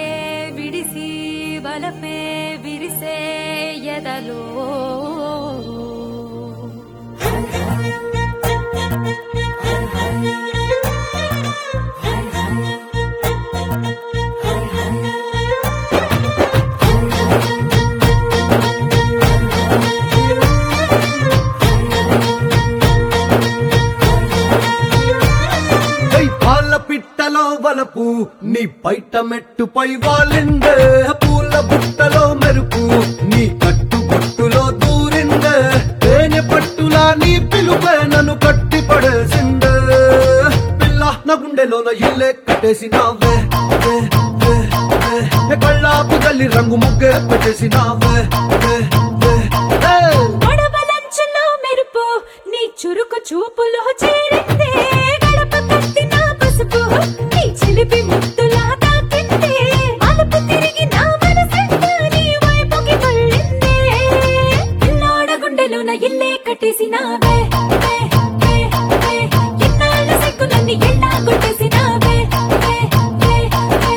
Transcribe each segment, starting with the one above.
విడిసి వలపే విరిసే ఎదలో కై పాల పిట్టలో వలపు నీ పైట మెట్టుపై వాలిందే పూల బుట్టలో మెరుపు నీ కట్టు బొట్టులో దూరిందే తేనె పట్టులా నీ పిలుపే నన్ను కట్టి పడేసిందే పిల్ల నా గుండెలోన ఇల్లే కట్టేసినావే వే, వే, వే. ఏ కళ్ళాపు గల్లి రంగు ముగ్గే పెట్టేసినావే వే, వే, వే. గొడవలంచులో మెరుపు నీ చురుకు చూపులో చేరిందే గడప కట్టిన పసుపు నీ చిలిపి ముద్దులా తాకిందే అలుపు తిరిగి నా మనసంతా నీ వైపుకి మళ్ళిందే పిల్లోడ గుండెలోన ఇల్లే కట్టేసినావే వే, వే, వే. ఇన్నాళ్ళ సిగ్గులన్నీ ఎళ్ళా కొట్టేసినావే వే, వే, వే.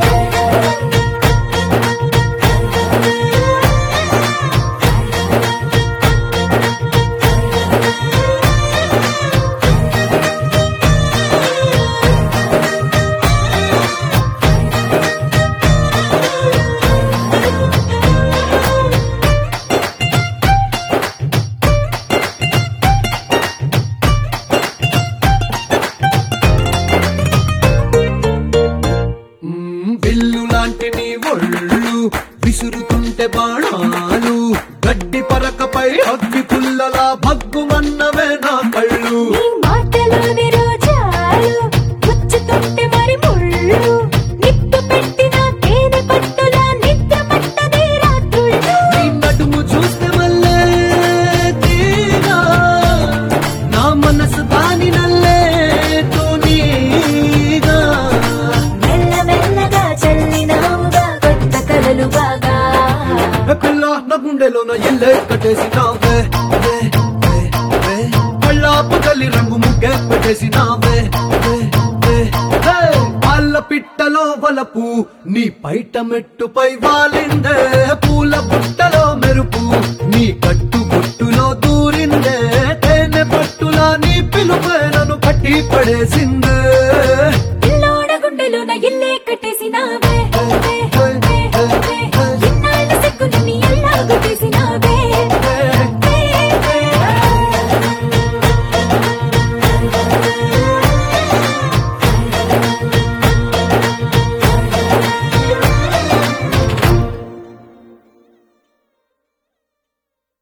మ్మ్, బిల్లు లాంటి నీ ఒళ్ళు విసురుతుంటే బాణాలు గడ్డి పరకపై అగ్గి పుల్లలా భగ్గుమన్నవే నా కళ్ళు నీ మాటలోని రోజాలు గుచ్చుతుంటే మరి ముళ్ళు నిప్పు పెట్టిన తేనె పట్టులా నిద్ర పట్టదే రాత్రుళ్ళు నీ నడుము చూస్తే మళ్ళే తీరా నా మనసు దాని నల్లే తూనీగా మెల్ల మెల్లగా చల్లినావుగా కొత్త కలలు బాగా ఏ పిల్ల నా గుండెలోన ఇల్లే కట్టేసినావే వే, వే, వే. కళ్ళాపు తల్లి రంగు ముగ్గే పెట్టేసినావే వే, వే, వే. పాల పిట్టలో వలపు నీ పైట మెట్టుపై వాలిందే పూల బుట్టలో మెరుపు నీ కట్టు బొట్టులో దూరిందే తేనె పట్టులా నీ పిలుపే నన్ను కట్టి పడేసిందే